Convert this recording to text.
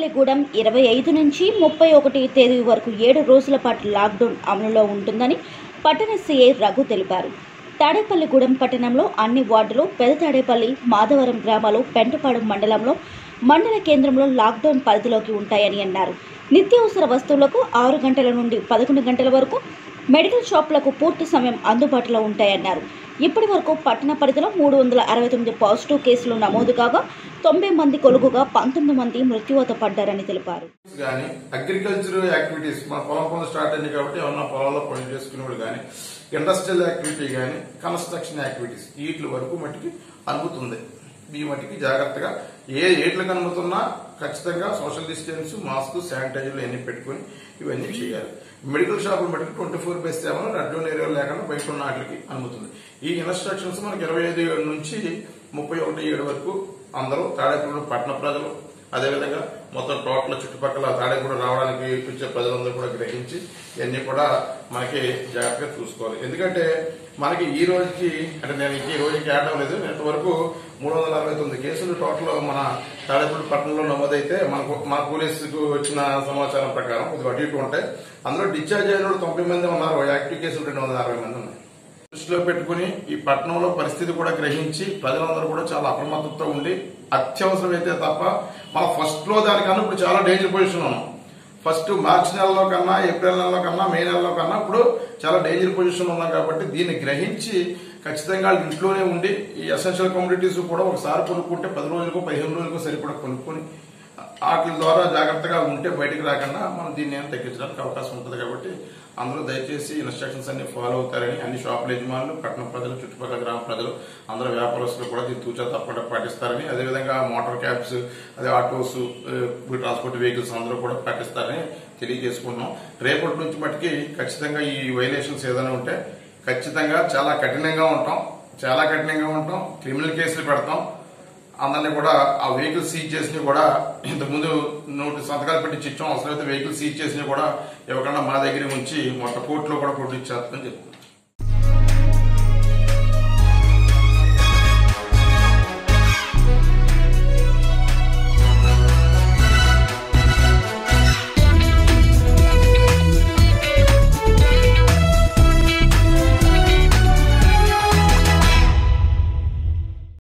తాడేపల్లిగూడెం ఇరవై ఐదు నుంచి ముప్పై ఒకటి తేదీ వరకు ఏడు రోజుల పాటు లాక్డౌన్ అమలులో ఉంటుందని పట్టణ సీఐ రఘు తెలిపారు తాడేపల్లిగూడెం పట్టణంలో అన్ని వార్డులు పెద తాడేపల్లి మాధవరం గ్రామాలు పెంటపాడు మండలంలో మండల కేంద్రంలో లాక్డౌన్ పరిధిలోకి ఉంటాయని అన్నారు నిత్యావసర వస్తువులకు ఆరు గంటల నుండి పదకొండు గంటల వరకు మెడికల్ షాపులకు పూర్తి సమయం అందుబాటులో ఉంటాయన్నారు ఇప్పటి వరకు పట్టణ పరిధిలో మూడు వందల అరవై తొమ్మిది పాజిటివ్ కేసులు నమోదు కాగా తొంభై మంది కొలుగుగా పంతొమ్మిది మంది మృత్యువాత పడ్డారని తెలిపారు కానీ అగ్రికల్చర్ యాక్టివిటీస్ మన పొలం పనులు స్టార్ట్ అయింది కాబట్టి ఏమన్నా పొలంలో పనులు చేసుకునేవాడు కానీ ఇండస్ట్రియల్ యాక్టివిటీ కానీ కన్స్ట్రక్షన్ యాక్టివిటీస్ వీటి వరకు మట్టికి అనుమతుంది ఈ మట్టికి జాగ్రత్తగా ఏ ఏట్లకు అనుమతున్నా ఖచ్చితంగా సోషల్ డిస్టెన్స్ మాస్క్ శానిటైజర్లు అన్ని పెట్టుకుని ఇవన్నీ చేయాలి మెడికల్ షాపులు మట్టుకు twenty four by seven red zone ఏరియాలో లేకుండా బయట ఉన్న వాటికి అనుమతుంది ఈ ఇన్స్ట్రక్షన్స్ మనకి ఇరవై ఐదు ఏడు నుంచి ముప్పై ఒకటి ఏడు వరకు అందరూ తాడేపల్లి పట్టణ ప్రజలు అదేవిధంగా మొత్తం టోటల్ చుట్టుపక్కల తాడేపూడి రావడానికి వచ్చే ప్రజలందరూ కూడా గ్రహించి ఇవన్నీ కూడా మనకి జాగ్రత్తగా చూసుకోవాలి ఎందుకంటే మనకి ఈ రోజుకి అంటే నేను ఈ రోజుకి ఆడడం లేదు ఇంతవరకు మూడు వందల అరవై తొమ్మిది కేసులు టోటల్ మన తాడేపూడి పట్టణంలో నమోదైతే మనకు మన పోలీసుకు వచ్చిన సమాచారం ప్రకారం కొద్దిగా అటు ఇటు ఉంటాయి అందులో డిశ్చార్జ్ అయిన వాళ్ళు తొంభై మంది ఉన్నారు యాక్టివ్ కేసులు రెండు వందల అరవై మంది ఉన్నాయి దృష్టిలో పెట్టుకుని ఈ పట్టణంలో పరిస్థితి కూడా గ్రహించి ప్రజలందరూ కూడా చాలా అప్రమత్తతో ఉండి అత్యవసరం అయితే తప్ప మన ఫస్ట్ లో దానికన్నా ఇప్పుడు చాలా డేంజర్ పొజిషన్ ఉన్నాం ఫస్ట్ మార్చి నెలలో కన్నా ఏప్రిల్ నెలలో కన్నా మే నెలలో కన్నా ఇప్పుడు చాలా డేంజర్ పొజిషన్ ఉన్నాం కాబట్టి దీన్ని గ్రహించి ఖచ్చితంగా వాళ్ళు ఇంట్లోనే ఉండి ఈ ఎసెన్షియల్ కమ్యూనిటీస్ కూడా ఒకసారి కొనుక్కుంటే పది రోజులకు పదిహేను రోజులకు సరిపడా కొనుక్కొని వాటి ద్వారా జాగ్రత్తగా ఉంటే బయటికి రాకుండా మనం దీన్ని ఏం తగ్గించడానికి అవకాశం ఉంటుంది కాబట్టి అందరూ దయచేసి ఇన్స్ట్రక్షన్స్ అన్ని ఫాలో అవుతారని అన్ని షాపుల యజమానులు పట్టణ ప్రజలు చుట్టుపక్కల గ్రామ ప్రజలు అందరూ వ్యాపారస్తులు కూడా దీన్ని తూచా తప్పకుండా పాటిస్తారని అదేవిధంగా మోటార్ క్యాబ్స్ అదే ఆటోస్ ట్రాన్స్పోర్ట్ వెహికల్స్ అందరూ కూడా పాటిస్తారని తెలియజేసుకుంటున్నాం రేపటి నుంచి మట్టుకి ఖచ్చితంగా ఈ వైలేషన్స్ ఏదైనా ఉంటే ఖచ్చితంగా చాలా కఠినంగా ఉంటాం చాలా కఠినంగా ఉంటాం క్రిమినల్ కేసులు పెడతాం అందరినీ కూడా ఆ వెహికల్ సీజ్ చేసినవి కూడా ఇంతకుముందు నోటి సంతకాలు పెట్టి ఇచ్చాం అవసరమైతే వెహికల్ సీజ్ చేసినవి కూడా ఎవరికన్నా మా దగ్గర ఉంచి మొత్తం కోర్టులో కూడా కొట్టించేస్తామని చెప్తున్నాం